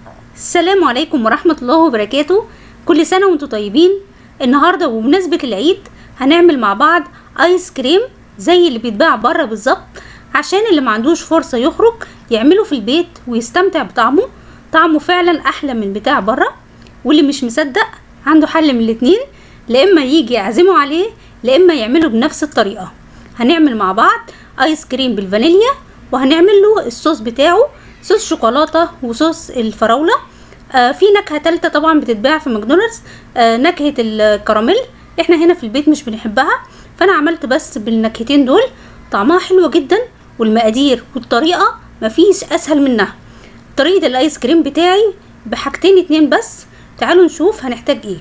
السلام عليكم ورحمة الله وبركاته كل سنة وانتم طيبين النهاردة وبمناسبة العيد هنعمل مع بعض ايس كريم زي اللي بيتباع بره بالظبط عشان اللي ما عندوش فرصة يخرج يعمله في البيت ويستمتع بطعمه طعمه فعلا احلى من بتاع بره واللي مش مصدق عنده حل من الاتنين لا اما يجي يعزمه عليه لا اما يعمله بنفس الطريقة هنعمل مع بعض ايس كريم بالفانيليا وهنعمل له الصوص بتاعه صوص شوكولاته وصوص الفراوله آه في نكهه تالته طبعا بتتباع في ماكدونالدز آه نكهه الكراميل احنا هنا في البيت مش بنحبها فانا عملت بس بالنكهتين دول طعمها حلو جدا والمقادير والطريقه مفيش اسهل منها طريقه الايس كريم بتاعي بحاجتين اتنين بس تعالوا نشوف هنحتاج ايه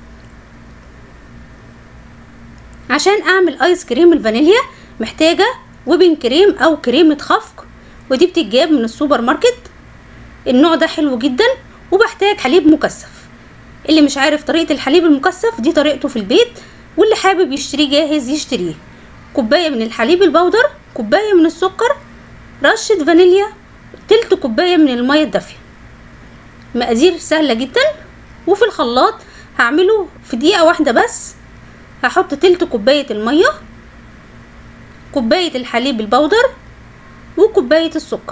عشان اعمل ايس كريم الفانيليا محتاجه ويبنج كريم او كريمه خفق ودي بتتجاب من السوبر ماركت النوع ده حلو جدا وبحتاج حليب مكثف اللي مش عارف طريقه الحليب المكثف دي طريقته في البيت واللي حابب يشتريه جاهز يشتريه كوبايه من الحليب البودر كوبايه من السكر رشه فانيليا تلت كوبايه من الميه الدافيه مقادير سهله جدا وفي الخلاط هعمله في دقيقه واحده بس هحط تلت كوبايه الميه كوبايه الحليب البودر وكوباية السكر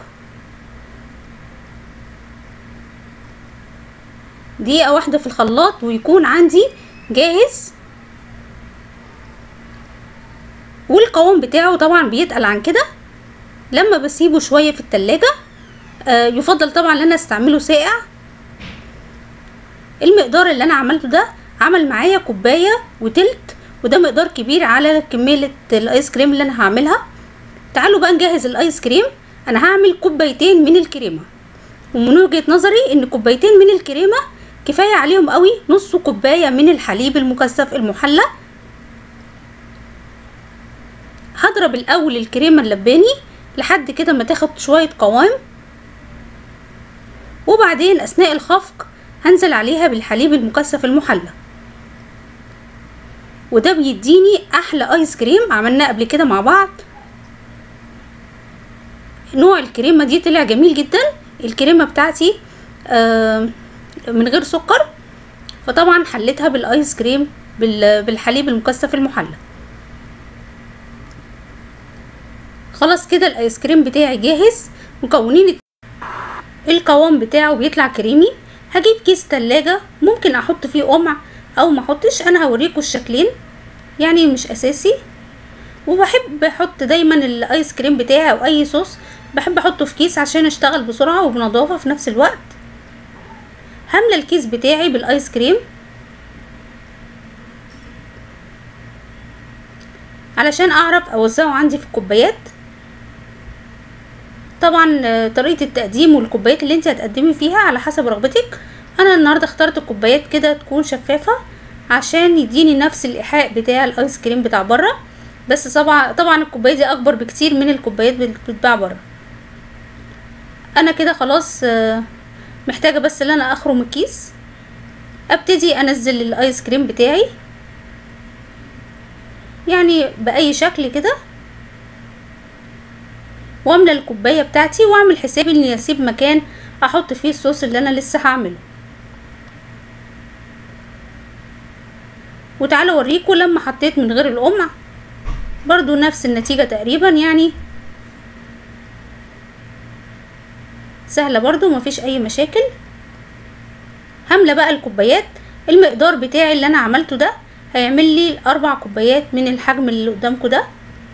دقيقة واحدة في الخلاط ويكون عندي جاهز والقوام بتاعه طبعا بيتقل عن كده لما بسيبه شوية في التلاجة آه يفضل طبعا ان انا استعمله ساقع المقدار اللي انا عملته ده عمل معايا كوباية وتلت وده مقدار كبير على كمية الايس كريم اللي انا هعملها تعالوا بقى نجهز الايس كريم انا هعمل كوبايتين من الكريمه ومن وجهه نظري ان كوبايتين من الكريمه كفايه عليهم قوي نص كوبايه من الحليب المكثف المحلى هضرب الاول الكريمه اللباني لحد كده ما تاخد شويه قوام وبعدين اثناء الخفق هنزل عليها بالحليب المكثف المحلى وده بيديني احلى ايس كريم عملناه قبل كده مع بعض نوع الكريمة دي طلع جميل جدا الكريمة بتاعتي آه من غير سكر فطبعا حليتها بالايس كريم بالحليب المكثف المحلى خلاص كده الايس كريم بتاعي جاهز مكونين القوام بتاعه بيطلع كريمي هجيب كيس تلاجة ممكن احط فيه قمع او ما احطش انا هوريكم الشكلين يعني مش اساسي وبحب احط دايما الايس كريم بتاعي او اي صوص بحب احطه في كيس عشان اشتغل بسرعة وبنظافة في نفس الوقت هملى الكيس بتاعي بالايس كريم علشان اعرف اوزعه عندي في الكوبايات طبعا طريقة التقديم والكوبايات اللي انت هتقدمي فيها على حسب رغبتك انا النهاردة اخترت كوبايات كده تكون شفافة عشان يديني نفس الايحاء بتاع الايس كريم بتاع بره بس طبعا طبعا الكوبايه دي اكبر بكتير من الكوبايات اللي بتتباع بره انا كده خلاص محتاجه بس ان انا اخرم الكيس ابتدي انزل الايس كريم بتاعي يعني باي شكل كده واملى الكوبايه بتاعتي واعمل حسابي اني اسيب مكان احط فيه الصوص اللي انا لسه هعمله وتعالوا اوريكم لما حطيت من غير القمع برضو نفس النتيجة تقريبا يعني سهلة برضو مفيش اي مشاكل هملى بقى الكوبايات المقدار بتاعي اللي انا عملته ده هيعمل لي اربع كوبايات من الحجم اللي قدامكم ده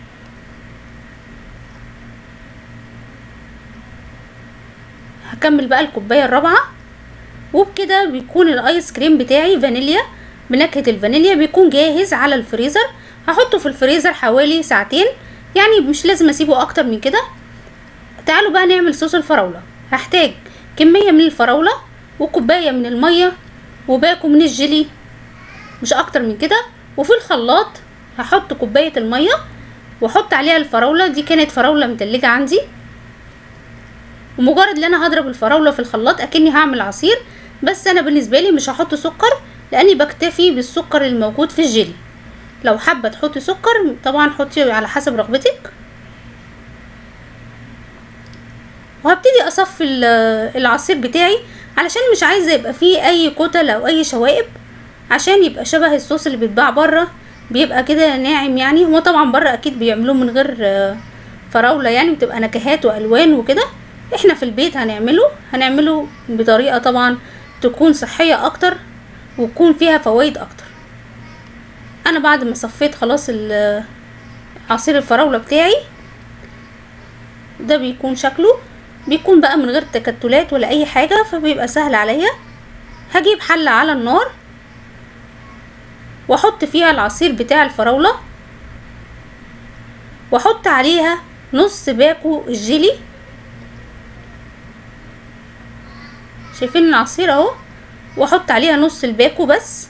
هكمل بقى الكوباية الرابعة وبكده بيكون الايس كريم بتاعي فانيليا بنكهة الفانيليا بيكون جاهز على الفريزر هحطه في الفريزر حوالي ساعتين يعني مش لازم اسيبه اكتر من كده تعالوا بقى نعمل صوص الفراولة هحتاج كمية من الفراولة وكوباية من المية وباكو من الجيلي مش اكتر من كده وفي الخلاط هحط كوباية المية واحط عليها الفراولة دي كانت فراولة متلجة عندي ومجرد ان انا هضرب الفراولة في الخلاط اكني هعمل عصير بس انا بالنسبة لي مش هحط سكر لاني بكتفي بالسكر الموجود في الجيلي لو حابه تحطي سكر طبعا حطي على حسب رغبتك وهبتدي اصفي ال- العصير بتاعي علشان مش عايزه يبقى فيه اي كتل او اي شوائب عشان يبقى شبه الصوص اللي بيتباع بره بيبقى كده ناعم يعني هو طبعا بره اكيد بيعملوه من غير آه، فراوله يعني بتبقى نكهات والوان وكده احنا في البيت هنعمله هنعمله بطريقه طبعا تكون صحيه اكتر وتكون فيها فوائد اكتر انا بعد ما صفيت خلاص ال- عصير الفراوله بتاعي ده بيكون شكله بيكون بقى من غير تكتلات ولا اي حاجه فبيبقى سهل عليا هجيب حله على النار واحط فيها العصير بتاع الفراوله واحط عليها نص باكو الجيلي شايفين العصير اهو واحط عليها نص الباكو بس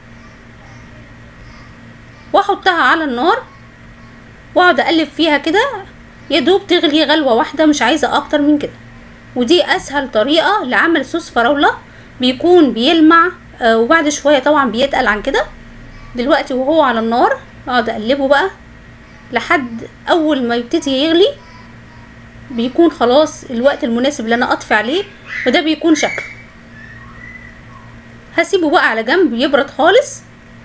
واحطها على النار واقعد اقلب فيها كده يا دوب تغلي غلوه واحده مش عايزه اكتر من كده ودي اسهل طريقه لعمل صوص فراوله بيكون بيلمع آه وبعد شويه طبعا بيتقل عن كده دلوقتي وهو على النار اقعد اقلبه بقى لحد اول ما يبتدي يغلي بيكون خلاص الوقت المناسب اللي انا اطفي عليه وده بيكون شكله هسيبه بقى على جنب يبرد خالص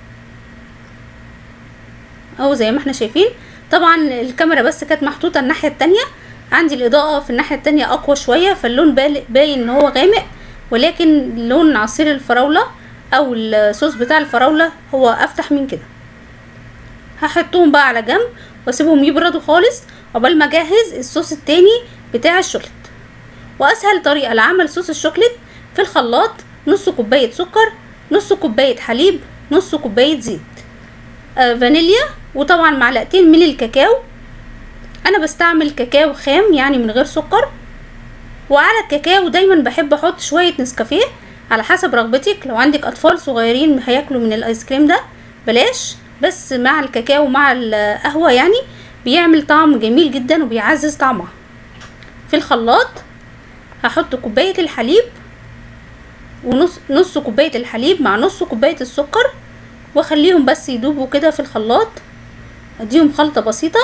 اهو زي ما احنا شايفين طبعا الكاميرا بس كانت محطوطه الناحيه التانية عندي الاضاءه في الناحيه التانية اقوى شويه فاللون بال- باين ان هو غامق ولكن لون عصير الفراوله او الصوص بتاع الفراوله هو افتح من كده هحطهم بقى على جنب واسيبهم يبردوا خالص قبل ما اجهز الصوص التاني بتاع الشوكليت واسهل طريقه لعمل صوص الشوكليت في الخلاط نص كوبايه سكر نص كوبايه حليب نص كوبايه زيت آه فانيليا وطبعا معلقتين من الكاكاو انا بستعمل كاكاو خام يعني من غير سكر وعلى الكاكاو دايما بحب احط شويه نسكافيه على حسب رغبتك لو عندك اطفال صغيرين هياكلوا من الايس كريم ده بلاش بس مع الكاكاو مع القهوه يعني بيعمل طعم جميل جدا وبيعزز طعمها في الخلاط هحط كوبايه الحليب ونص نص كوبايه الحليب مع نص كوبايه السكر واخليهم بس يدوبوا كده في الخلاط اديهم خلطه بسيطه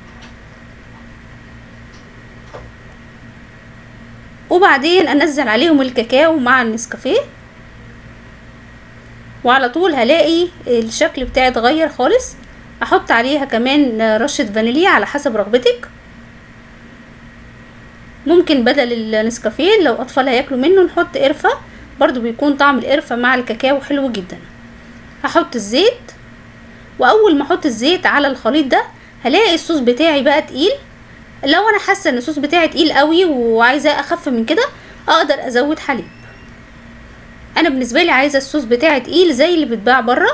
وبعدين انزل عليهم الكاكاو مع النسكافيه وعلى طول هلاقي الشكل بتاعي اتغير خالص احط عليها كمان رشة فانيليا على حسب رغبتك ممكن بدل النسكافيه لو اطفال هياكلوا منه نحط قرفة برضو بيكون طعم القرفة مع الكاكاو حلو جدا هحط الزيت واول ما احط الزيت على الخليط ده هلاقي الصوص بتاعي بقى تقيل لو انا حاسه ان الصوص بتاعي تقيل قوي وعايزاه اخف من كده اقدر ازود حليب انا بالنسبه لي عايزه الصوص بتاعي تقيل زي اللي بيتباع بره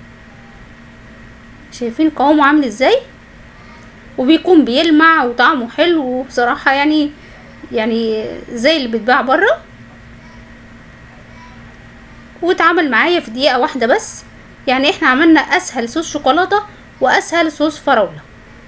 شايفين قوامه عامل ازاي وبيكون بيلمع وطعمه حلو وبصراحه يعني يعني زي اللي بيتباع بره واتعمل معايا في دقيقه واحده بس يعني احنا عملنا اسهل صوص شوكولاته واسهل صوص فراوله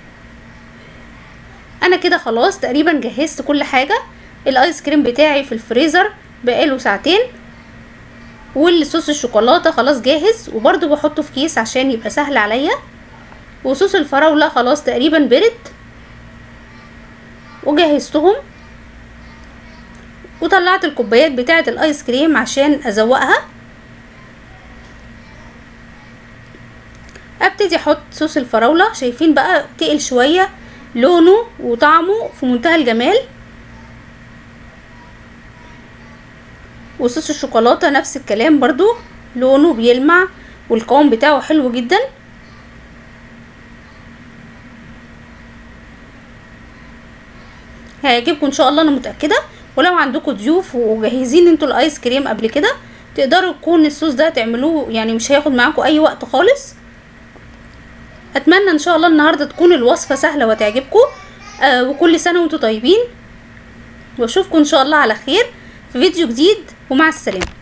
انا كده خلاص تقريبا جهزت كل حاجه الايس كريم بتاعي في الفريزر بقاله ساعتين والصوص الشوكولاته خلاص جاهز وبرده بحطه في كيس عشان يبقى سهل عليا وصوص الفراوله خلاص تقريبا برد وجهزتهم وطلعت الكوبايات بتاعه الايس كريم عشان ازوقها ابتدي احط صوص الفراوله شايفين بقى تقل شويه لونه وطعمه في منتهى الجمال وصوص الشوكولاته نفس الكلام برضو لونه بيلمع والقوام بتاعه حلو جدا هيعجبكم ان شاء الله انا متاكده ولو عندكم ضيوف وجاهزين انتوا الايس كريم قبل كده تقدروا تكون الصوص ده تعملوه يعني مش هياخد معاكم اي وقت خالص اتمنى ان شاء الله النهارده تكون الوصفه سهله وتعجبكم آه وكل سنه وانتم طيبين واشوفكم ان شاء الله على خير في فيديو جديد ومع السلامه